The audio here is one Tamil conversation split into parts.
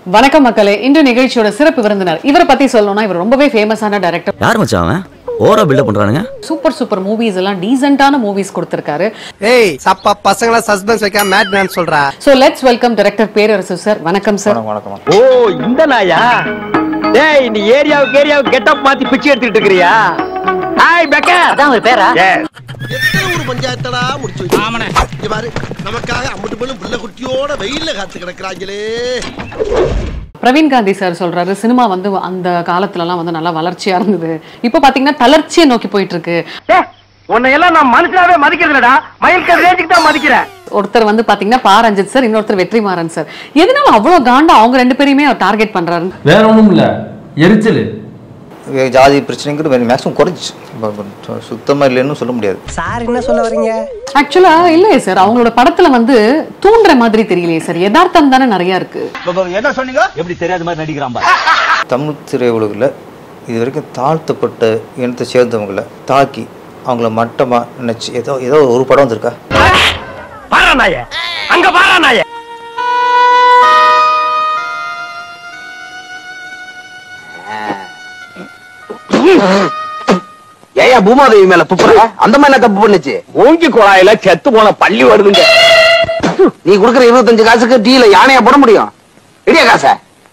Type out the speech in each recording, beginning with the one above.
வணக்கம் மக்களே இன்று நிகழ்ச்சியோட சிறப்பு விருந்தினர் இவரை பத்தி சொல்லணும்னா இவர் ரொம்பவே ஃபேமஸான டைரக்டர் யார் மச்சான் அவன் ஓவரா பில்டப் பண்றானுங்க சூப்பர் சூப்பர் மூவிஸ் எல்லாம் டீசென்டான மூவிஸ் கொடுத்திருக்காரு ஏய் சப்பா பசங்கள சஸ்பென்ஸ் வைக்காம மேட் மேன் சொல்றா so let's welcome director Perarasu sir வணக்கம் சார் ஓ இந்த நாயா டேய் இந்த ஏரியாவுக்கு ஏரியாவுக்கு கெட்டப் மாத்தி பிச்சை எடுத்துட்டு இருக்கறியா ஹாய் பெக்கர் அதான் உங்க பேரா எத்தனை ஒரு பஞ்சாயத்தடா முடிச்சு வச்சு இங்க பாரு நமக்காக அம்பட்டு பெண்ணும் புள்ள குட்டியோட வெயில்ல காத்து கிடக்குறாங்களே பிரவீன் காந்தி சார் சொல்றாரு சினிமா வந்து அந்த காலத்துல எல்லாம் வந்து நல்லா வளர்ச்சியா இருந்தது இப்போ பாத்தீங்கன்னா தளர்ச்சியை நோக்கி போயிட்டு இருக்கு உன்னை எல்லாம் நான் மனுஷனாவே மதிக்கிறது இல்லடா மயில்கல் ரேஞ்சுக்கு தான் மதிக்கிறேன் ஒருத்தர் வந்து பாத்தீங்கன்னா பா ரஞ்சித் சார் இன்னொருத்தர் வெற்றிமாறன் சார் எதனால அவ்வளவு காண்டா அவங்க ரெண்டு பேரையுமே அவர் டார்கெட் பண்றாரு வேற ஒண்ணும் இல்ல எரிச்சல் வே- ஜாதி பிரச்சனைங்கிறது மேக்ஸிமம் குறைஞ்சிச்சு இப்ப- இப்ப சுத்தமா இல்லைன்னு சொல்ல முடியாது சார் என்ன சொல்ல வரீங்க ஆக்சுவலா இல்லையே சார் அவங்களோட படத்துல வந்து தூண்டுற மாதிரி தெரியலையே சார் யதார்த்தம் தானே நிறைய இருக்கு என்ன சொன்னீங்க எப்படி தெரியாத மாதிரி நடிக்கிறான் தமிழ் திரையுலகில் இது வரைக்கும் தாழ்த்தப்பட்ட இனத்தை சேர்ந்தவங்கள தாக்கி அவங்கள மட்டமா நினைச்சு ஏதோ ஏதோ ஒரு படம் வந்திருக்கா பாரா நாய அங்க பாரா நாய ஏயா பூமாதேவி மேல துப்புற அந்த மாதிரி என்ன தப்பு பண்ணுச்சு மூங்கி குழாயில செத்து போன பள்ளி வருதுங்க நீ குடுக்குற இருபத்தஞ்சு காசுக்கு டீல யானையா போட முடியும் இடியா காச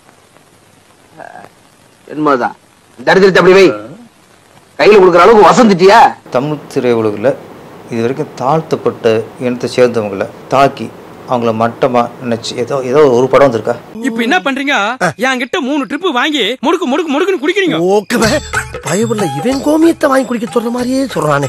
என்னதான் தரித்திரத்தை அப்படி வை கையில கொடுக்குற அளவுக்கு வசந்துட்டியா தமிழ் திரையுலகில் இது வரைக்கும் தாழ்த்தப்பட்ட இனத்தை சேர்ந்தவங்கள தாக்கி அவங்கள மட்டமா நினைச்சு ஏதோ ஏதோ ஒரு படம் வந்திருக்கா இப்ப என்ன பண்றீங்க என்கிட்ட மூணு ட்ரிப் வாங்கி முடுக்கு முடுக்கு முடுக்குன்னு குடிக்கிறீங்க ஓகே பயவுள்ள இவன் கோமியத்தை வாங்கி குடிக்க சொல்ற மாதிரியே சொல்றானே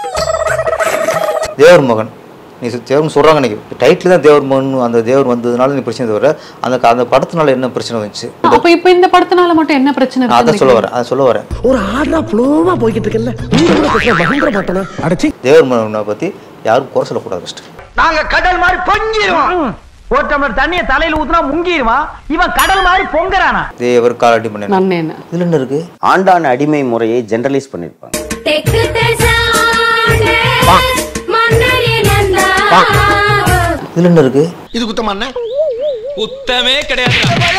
தேவர் மகன் நீ சு- தேவர்னு சொல்றாங்க இன்னைக்கு டைட்டில் தான் தேவர் மகன் அந்த தேவர் வந்ததுனால நீ பிரச்சனை தவிர அந்த க- அந்த படத்தினால என்ன பிரச்சனை வந்துச்சு அப்ப இப்ப இந்த படத்தினால மட்டும் என்ன பிரச்சனை நான் அதை இருக்குன்னு சொல்ல வரேன் அதை சொல்ல வரேன் ஒரு ஆர்டரா ஃப்ளோவா போய்கிட்டு இருக்கல நீ கூட பிரச்சனை மகந்திர மாட்டேனா அடச்சி தேவர் மகனை பத்தி யாரும் குறை சொல்லக்கூடாது ஃபஸ்ட்டு நாங்க கடல் மாதிரி பொங்கிடுவோம் ஒரு டம்ளர் தண்ணிய தலையில ஊத்துனா முங்கிடுவான் இவன் கடல் மாதிரி பொங்குறானா தேவர் காலடி பண்ண நன்னே என்ன இதுல என்ன இருக்கு ஆண்டான் அடிமை முறையை ஜெனரலைஸ் பண்ணிருப்பாங்க இதுல என்ன இருக்கு இது குத்தமா குத்தமே கிடையாது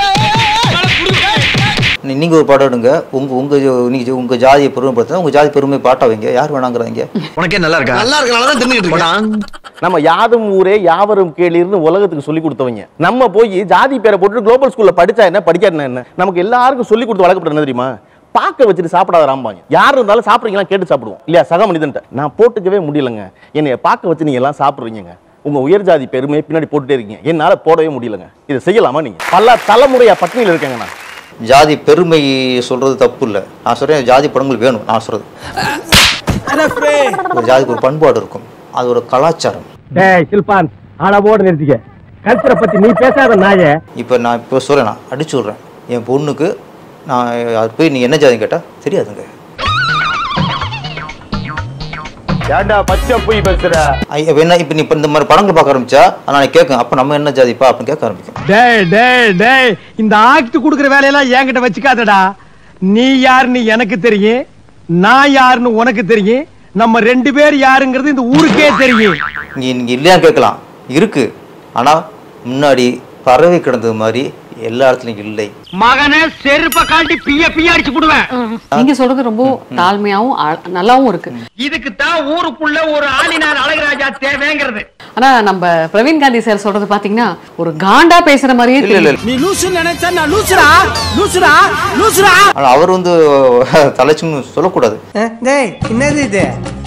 நீ- நீங்க ஒரு பாடம் எடுங்க உங்க உங்க ஜோ- நீங்க ஜோ- உங்க ஜாதியை பெருமைப்படுத்தினா உங்க ஜாதி பெருமை பாட்டா வைங்க யார் வேணாங்கிறாங்க உனக்கே நல்லா இருக்கா நல்லா இருக்கனால தான் தின்னுட்டு இருக்கேன் நம்ம யாதும் ஊரே யாவரும் கேளிர்னு உலகத்துக்கு சொல்லி கொடுத்தவங்க நம்ம போய் ஜாதி பேரை போட்டு குளோபல் ஸ்கூல்ல படிச்சா என்ன படிக்காட்டினா என்ன நமக்கு எல்லாருக்கும் சொல்லி கொடுத்து வளர்க்கப்பட்ட என்ன தெரியுமா பார்க்க வச்சுட்டு சாப்பிடாத ராம்பாங்க யார் இருந்தாலும் சாப்பிடுறீங்களா கேட்டு சாப்பிடுவோம் இல்லையா சக மனிதன்ட்ட நான் போட்டுக்கவே முடியலங்க என்னைய பார்க்க வச்சு நீங்க எல்லாம் சாப்பிடுறீங்க உங்க உயர் ஜாதி பெருமையை பின்னாடி போட்டுட்டே இருக்கீங்க என்னால போடவே முடியலங்க இதை செய்யலாமா நீங்க பல தலைமுறையா பட்டினியில் இருக்கேங்க நான் ஜாதி பெருமை சொல்றது தப்பு இல்ல நான் சொல்றேன் ஜாதி படங்கள் வேணும் நான் சொல்றது ஒரு ஜாதிக்கு ஒரு பண்பாடு இருக்கும் அது ஒரு கலாச்சாரம் டேய் சில்பான் அளவோடு நிறுத்திக்க கல்ச்சரை பத்தி நீ பேசாத நாய இப்போ நான் இப்போ சொல்றேன் நான் அடிச்சு விட்றேன் என் பொண்ணுக்கு நான் அது போய் நீ என்ன ஜாதி கேட்டா தெரியாதுங்க ஏன்டா பச்சை போய் பேசுற ஐ- அப்ப என்ன இப்போ நீ இப்போ இந்த மாதிரி படங்கள் பார்க்க ஆரம்பிச்சா நான் கேட்கும் அப்போ நம்ம என்ன ஜாதிப்பா அப்படின்னு கேட்க ஆரம்பிக்கும் டேய் டேய் டேய் இந்த ஆக்ட் குடுக்குற வேலையெல்லாம் என்கிட்ட வச்சுக்காதடா நீ யாருன்னு எனக்கு தெரியும் நான் யாருன்னு உனக்கு தெரியும் நம்ம ரெண்டு பேர் யாருங்கிறது இந்த ஊருக்கே தெரியும் நீ நீங்க இல்லையா கேட்கலாம் இருக்கு ஆனா முன்னாடி பறவை கிடந்தது மாதிரி எல்லா இடத்துலயும் இல்லை மகனே செருப்ப காட்டி பிய பிய அடிச்சு விடுவேன் நீங்க சொல்றது ரொம்ப தாழ்மையாவும் ஆ- நல்லாவும் இருக்கு இதுக்கு தான் ஊருக்குள்ள ஒரு ஆளினார் அழகராஜா தேவைங்கிறது ஆனா நம்ம பிரவீன் காந்தி சார் சொல்றது பாத்தீங்கன்னா ஒரு காண்டா பேசுற மாதிரியே இல்ல இல்ல தெரியும் நீ லூசு நினைச்சா நான் லூசுரா லூசுரா லூசுரா ஆனா அவர் வந்து தலைச்சுன்னு சொல்லக்கூடாது டேய் என்னது இது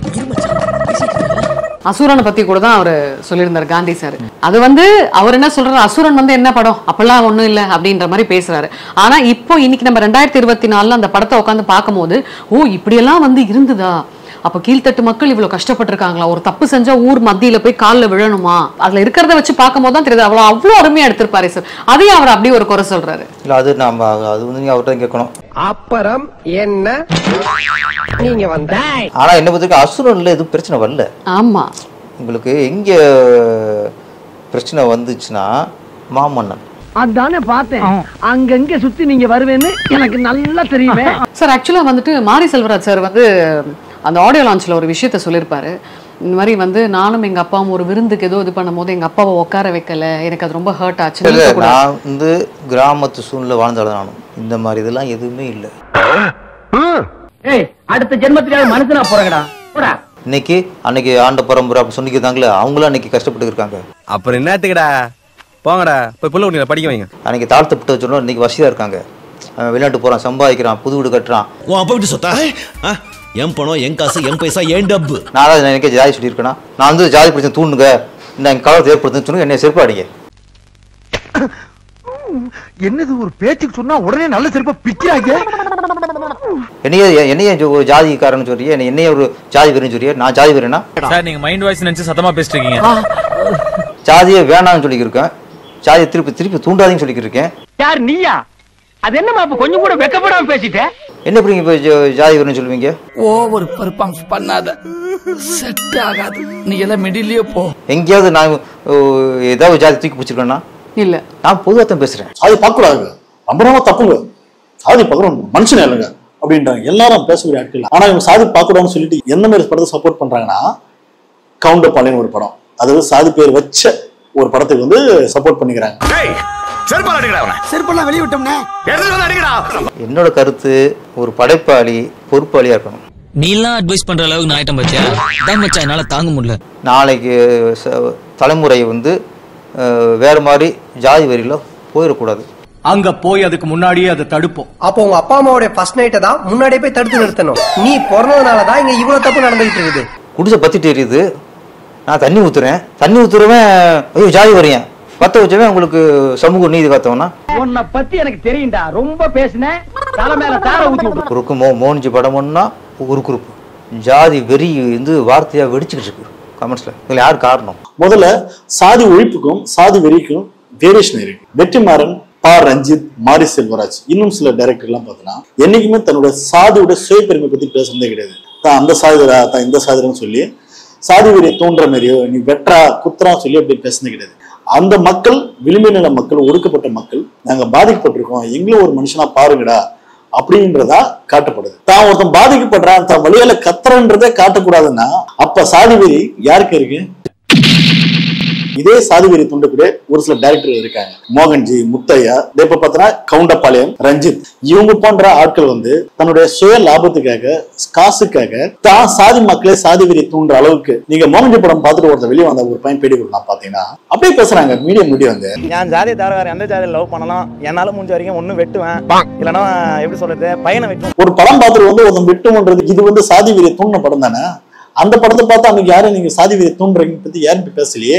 அசுரனை பத்தி கூட தான் அவர் சொல்லியிருந்தாரு காந்தி சார் அது வந்து அவர் என்ன சொல்றாரு அசுரன் வந்து என்ன படம் அப்பெல்லாம் ஒண்ணும் இல்ல அப்படின்ற மாதிரி பேசுறாரு ஆனா இப்போ இன்னைக்கு நம்ம ரெண்டாயிரத்தி இருபத்தி நாலுல அந்த படத்தை உட்காந்து பார்க்கும்போது ஓ இப்படியெல்லாம் வந்து இருந்ததா அப்ப கீழ்த்தட்டு மக்கள் இவ்வளவு கஷ்டப்பட்டிருக்காங்களா ஒரு தப்பு செஞ்சா ஊர் மத்தியில போய் கால்ல விழணுமா அதுல இருக்கிறத வச்சு பார்க்கும்போது தான் தெரியுது அவ்வளவு அவ்வளவு அருமையா எடுத்திருப்பாரு சார் அதையும் அவர் அப்படியே ஒரு குறை சொல்றாரு இல்ல அது நாம அது வந்து நீங்க அவர்கிட்ட கேட்கணும் அப்புறம் என்ன நீங்க வந்த ஆனா என்ன பத்திரிக்கை அசுரன்ல எதுவும் பிரச்சனை வரல ஆமா உங்களுக்கு எங்க பிரச்சனை வந்துச்சுன்னா மாமன்னன் அதானே பார்த்தேன் அங்கங்க சுத்தி நீங்க வருவேன்னு எனக்கு நல்லா தெரியுமே சார் ஆக்சுவலா வந்துட்டு மாரி செல்வராஜ் சார் வந்து அந்த ஆடியோ லான்ச்ல ஒரு விஷயத்த சொல்லியிருப்பாரு இந்த மாதிரி வந்து நானும் எங்க அப்பாவும் ஒரு விருந்துக்கு ஏதோ இது பண்ணும்போது எங்க அப்பாவை உட்கார வைக்கல எனக்கு அது ரொம்ப ஹர்ட் ஆச்சு இல்ல நீங்க கூட- நான் வந்து கிராமத்து சூழ்நிலை வாழ்ந்தாலும் நானும் இந்த மாதிரி இதெல்லாம் எதுவுமே இல்லை ஏய் அடுத்த ஜென்மத்திலே மனுஷனா போறங்கடா போடா இன்னைக்கு அன்னைக்கு ஆண்ட பரம்பரை அப்படி சொல்லிக்கிறாங்களே அவங்களும் அன்னைக்கு கஷ்டப்பட்டு இருக்காங்க அப்புறம் என்னத்துக்குடா போங்கடா போய் புள்ள குட்டிங்களை படிக்க வைங்க அன்னைக்கு தாழ்த்தப்பட்டு சொன்னோம் இன்னைக்கு வசதியாக இருக்காங்க அவன் வெளிநாட்டு போகிறான் சம்பாதிக்கிறான் புது வீடு கட்டுறான் உன் அப்பா விட்டு சொத்தா ஆ? என் பணம் என் காசு என் பைசா என் டப்பு நான் தான் எனக்கு ஜாதி சொல்லியிருக்கேனா நான் வந்து ஜாதி பிரச்சனை தூண்டுங்க இந்த எங்கள் கலவரத்தை ஏற்படுத்துன்னு சொன்னா என்னை செருப்பாடிங்க என்னது ஒரு பேச்சுக்கு சொன்னா உடனே நல்ல செருப்பா பிக்கிறாங்க என்னையே என்னையே ஜோ- ஒரு ஜாதிக்காரன்னு சொல்றியே என்னை என்னையே ஒரு ஜாதி வெறின்னு சொல்றியே நான் ஜாதி வெறினா சார் நீங்க மைண்ட் வாய்ஸ் நினைச்சு சத்தமா பேசிட்டு இருக்கீங்க ஜாதியை வேணாம்னு சொல்லியிருக்கேன் ஜாதியை திருப்பி திருப்பி தூண்டாதீங்கன்னு சொல்லிக்கிட்டு இருக்கேன் யார் நீயா அது என்னமா அப்ப கொஞ்சம் கூட வெக்கப்படாம பேசிட்ட என்ன இப்படி இப்போ ஜாதி வெறின்னு சொல்லுவீங்க ஓவர் பர்ஃபார்ம்ஸ் பண்ணாத செட் ஆகாது நீ எல்லாம் மிடிலே போ எங்கேயாவது நான் ஓ, ஏதாவது ஜாதி தூக்கி பிடிச்சிருக்கேன்னா இல்ல நான் பொதுவாக தான் பேசுகிறேன் சாதி பார்க்கக்கூடாதுங்க ரொம்ப ரொம்ப தப்புங்க சாதி பார்க்கணும் மனுஷனே இல்லைங்க அப்படின்றாங்க எல்லாரும் பேசக்கூடிய ஆட்கள் ஆனா இவங்க சாதி பார்க்கக்கூடாதுன்னு சொல்லிட்டு எந்த மாதிரி படத்தை சப்போர்ட் பண்றாங்கன்னா கவுண்டர் பாளையன் ஒரு படம் அதாவது சாதி பேர் வச்ச ஒரு படத்துக்கு வந்து சப்போர்ட் பண்ணிக்கிறாங்க செருப்பெல்லாம் வெளிய விட்டோம்னே என்னோட கருத்து ஒரு படைப்பாளி பொறுப்பாளியாக இருக்கணும் நீ எல்லாம் அட்வைஸ் பண்ற அளவுக்கு நான் ஆயிட்டம் பத்தியா தான் மச்சான் என்னால தாங்க முடியல நாளைக்கு ச- தலைமுறை வந்து அஹ், வேற மாதிரி ஜாதி வரியில் போயிடக்கூடாது அங்க போய் அதுக்கு முன்னாடியே அதை தடுப்போம் அப்போ உங்க அப்பா அம்மாவுடைய ஃபர்ஸ்ட் நைட்டை தான் முன்னாடியே போய் தடுத்து நிறுத்தணும் நீ பிறந்ததுனால தான் இங்க இவ்வளவு தப்பு நடந்துகிட்டு இருக்குது குடிசை பத்திட்டு எரியுது நான் தண்ணி ஊத்துறேன் தண்ணி ஊத்துறவன் ஐயோ ஜாதி வரையன் பத்த வச்சவன் உங்களுக்கு சமூக நீதி காத்தவனா உன்னை பத்தி எனக்கு தெரியும்டா ரொம்ப பேசின தலை மேல தார ஊத்தி விட்டு குறுக்கு மோ மோனிஜி படம்னா ஒரு குரூப் ஜாதி வெறி வந்து வார்த்தையாக வெடிச்சுக்கிட்டு இருக்கு கமெண்ட்ஸில் இதில் யார் காரணம் முதல்ல சாதி ஒழிப்புக்கும் சாதி வெறிக்கும் வேரியேஷன் இருக்கு வெற்றிமாறன் பா ரஞ்சித் மாரி செல்வராஜ் இன்னும் சில டைரக்டர் எல்லாம் பார்த்தோன்னா என்னைக்குமே தன்னோட சாதியோட சுயபெருமை பத்தி பேசுறதே கிடையாது தான் அந்த சாதிரா தான் இந்த சாதிரன்னு சொல்லி சாதி வெறியை தோன்ற மாதிரியோ நீ வெற்றா குத்துறா சொல்லி அப்படி பேசுனது கிடையாது அந்த மக்கள் விளிம்பு நில மக்கள் ஒடுக்கப்பட்ட மக்கள் நாங்க பாதிக்கப்பட்டிருக்கோம் எங்களும் ஒரு மனுஷனா பாருங்கடா அப்படின்றதா காட்டப்படுது தான் ஒருத்தன் பாதிக்கப்படுறான் தான் வழியால கத்துறன்றதே காட்டக்கூடாதுன்னா அப்ப சாதி வெறி யாருக்கு இருக்கு இதே சாதி வெறி தூண்டக்கூடிய ஒரு சில டைரக்டர் இருக்காங்க மோகன்ஜி முத்தையா இதே இப்ப பார்த்தோன்னா கவுண்டபாளையம் ரஞ்சித் இவங்க போன்ற ஆட்கள் வந்து தன்னுடைய சுய லாபத்துக்காக காசுக்காக தான் சாதி மக்களே சாதி வெறி தூண்டுற அளவுக்கு நீங்க மோகன்ஜி படம் பார்த்துட்டு ஒருத்தர் வெளியே வந்த ஒரு பையன் பேடி கொடுக்கலாம் பாத்தீங்கன்னா அப்படியே பேசுறாங்க மீடியம் மீடியம் வந்து என் ஜாதியை தவிர வேற எந்த ஜாதியை லவ் பண்ணலாம் என்னால முடிஞ்ச வரைக்கும் ஒண்ணு வெட்டுவேன் இல்லைன்னா எப்படி சொல்றது பையனை வெட்டும் ஒரு படம் பார்த்துட்டு வந்து ஒருத்தன் விட்டுமன்றது இது வந்து சாதி வெறியை தூண்டின படம் தானே அந்த படத்தை பார்த்து அன்னைக்கு யாரும் நீங்க சாதி வெறியை தூண்டுறீங்க பத்தி யாரும் இப்ப பேசலையே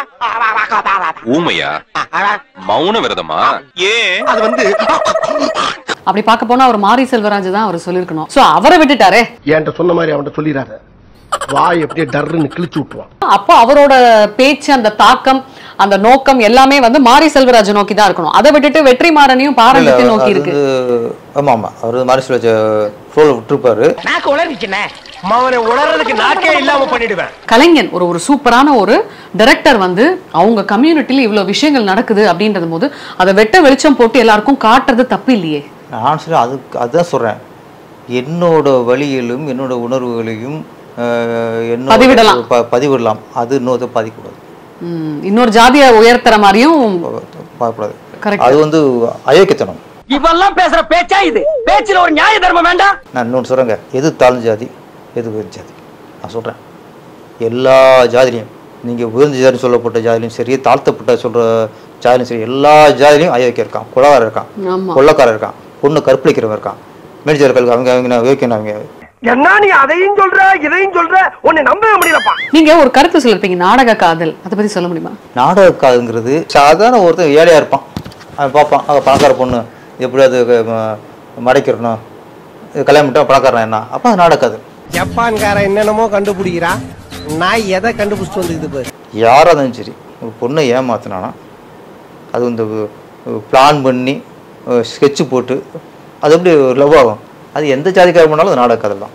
ஊமையா மௌன விரதமா ஏன் அது வந்து அப்படி பார்க்க போனா அவர் மாரி செல்வராஜ் தான் அவர் சொல்லியிருக்கணும் சோ அவரை விட்டுட்டாரே என்கிட்ட சொன்ன மாதிரி அவன்கிட்ட சொல்லிடாத வாய் எப்படியே டர்ன்னு கிழிச்சு விட்டுருவான் அப்போ அவரோட பேச்சு அந்த தாக்கம் அந்த நோக்கம் எல்லாமே வந்து மாரி செல்வராஜ் நோக்கி தான் இருக்கணும் அதை விட்டுட்டு வெற்றிமாறனையும் பாரம்பரியத்தை நோக்கி இருக்கு ஆமா ஆமா அவர் மாதிரி சில ஃப்ளோவில் விட்டுருப்பாரு நாக்கு உளறிச்சுனே அவனை உணர்றதுக்கு நாக்கே இல்லாம பண்ணிடுவேன் கலைஞன் ஒரு ஒரு சூப்பரான ஒரு டைரக்டர் வந்து அவங்க கம்யூனிட்டில இவ்வளவு விஷயங்கள் நடக்குது அப்படின்றது போது அதை வெட்ட வெளிச்சம் போட்டு எல்லாருக்கும் காட்டுறது தப்பு இல்லையே நான் சொல்ல அதுக்கு அதுதான் சொல்றேன் என்னோட வழியிலும் என்னோட உணர்வுகளையும் அஹ், என்னோட பதிவிடலாம். ப- பதிவிடலாம் அது இன்னொருத்த பாதிக்கக்கூடாது ம், இன்னொரு ஜாதியை உயர்த்துற மாதிரியும் பார்க்கக்கூடாது Correct. அது வந்து அயோக்கியத்தனம் இவெல்லாம் பேசுற பேச்சா இது பேச்சுல ஒரு நியாய தர்மம் வேண்டாம் நான் இன்னொன்று சொல்கிறேங்க எது தாழ்ந்த ஜாதி எது உயர்ந்த ஜாதி நான் சொல்கிறேன் எல்லா ஜாதிலையும் நீங்கள் உயர்ந்த ஜாதி சொல்லப்பட்ட ஜாதிலையும் சரி தாழ்த்தப்பட்ட சொல்கிற ஜாதிலையும் சரி எல்லா ஜாதிலையும் அயோக்கியம் இருக்கான் கொலகாரன் இருக்கான் ஆமா கொள்ளக்காரன் இருக்கான் பொண்ணு கற்பழிக்கிறவன் இருக்கான் மேனேஜர்கள் அவங்க அவங்க யோக்கியம் அவங்க என்ன நீ அதையும் சொல்ற இதையும் சொல்ற உன்னை நம்பவே முடியலப்பா நீங்க ஒரு கருத்து சொல்லிருப்பீங்க நாடக காதல் அதை பத்தி சொல்ல முடியுமா நாடகக்காதுங்கிறது சாதாரண ஒருத்தன் ஏழையாக இருப்பான் அவன் பார்ப்பான் அவன் பணக்கார பொண்ணு எப்படி அது ம- மறைக்கிறணும் இது கல்யாணம் பண்ணிட்டா பணக்காரன் என்ன அப்போ அது நாடகக்காது ஜப்பான்காரன் என்னென்னமோ கண்டுபிடிக்கிறா நான் எதை கண்டுபிடிச்சிட்டு வந்துக்குது பாரு யாராக இருந்தாலும் சரி ஒரு பொண்ணை ஏமாத்தினானா அது இந்த பிளான் பண்ணி ஸ்கெட்சு போட்டு அது எப்படி லவ் ஆகும் அது எந்த ஜாதிக்காரர் பண்ணாலும் அது நாடக கதை தான்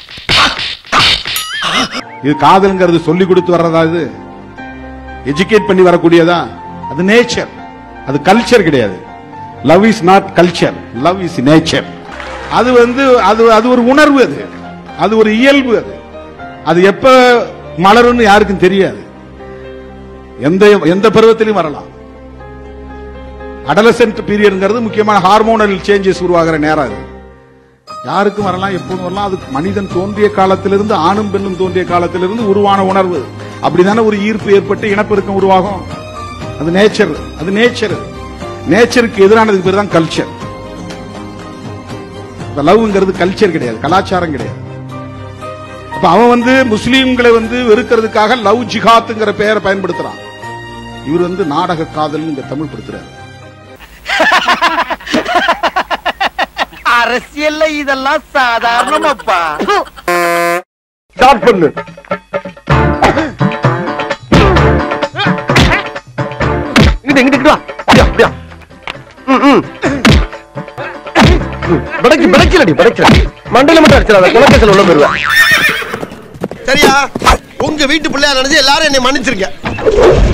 இது காதல்ங்கிறது சொல்லி கொடுத்து வர்றதா இது எஜுகேட் பண்ணி வரக்கூடியதா அது நேச்சர் அது கல்ச்சர் கிடையாது love is not culture love is nature அது வந்து அது அது ஒரு உணர்வு அது அது ஒரு இயல்பு அது அது எப்ப மலரும்னு யாருக்கும் தெரியாது எந்த எந்த பருவத்திலும் வரலாம் அடலசென்ட் பீரியட்ங்கிறது முக்கியமான ஹார்மோனல் சேஞ்சஸ் உருவாகிற நேரம் அது யாருக்கும் வரலாம் எப்போதும் வரலாம் அது மனிதன் தோன்றிய காலத்திலிருந்து ஆணும் பெண்ணும் தோன்றிய காலத்திலிருந்து உருவான உணர்வு அப்படிதானே ஒரு ஈர்ப்பு ஏற்பட்டு இனப்பெருக்கம் உருவாகும் அது நேச்சர் அது நேச்சர் நேச்சருக்கு எதிரானதுக்கு பேர் தான் கல்ச்சர் லவ்ங்கிறது கல்ச்சர் கிடையாது கலாச்சாரம் கிடையாது அப்ப அவன் வந்து முஸ்லீம்களை வந்து வெறுக்கிறதுக்காக லவ் ஜிஹாத்துங்கிற பெயரை பயன்படுத்துறான் இவர் வந்து நாடக காதல் இங்க தமிழ் படுத்துறாரு அரசியல்ல இதெல்லாம் சாதாரணமாப்பா ஸ்டார்ட் பண்ணு இங்கிட்டு இங்கிட்டு வா அப்படியா அப்படியா ம், ம். பிடைக்கு பிடைக்கலடி பிடைக்கல மண்டையில மட்டும் அடிச்சிடாத குலக்கேசல் உள்ள போயிருவேன் சரியா உங்க வீட்டு பிள்ளையா நினைச்சு எல்லாரும் என்னை மன்னிச்சிருங்க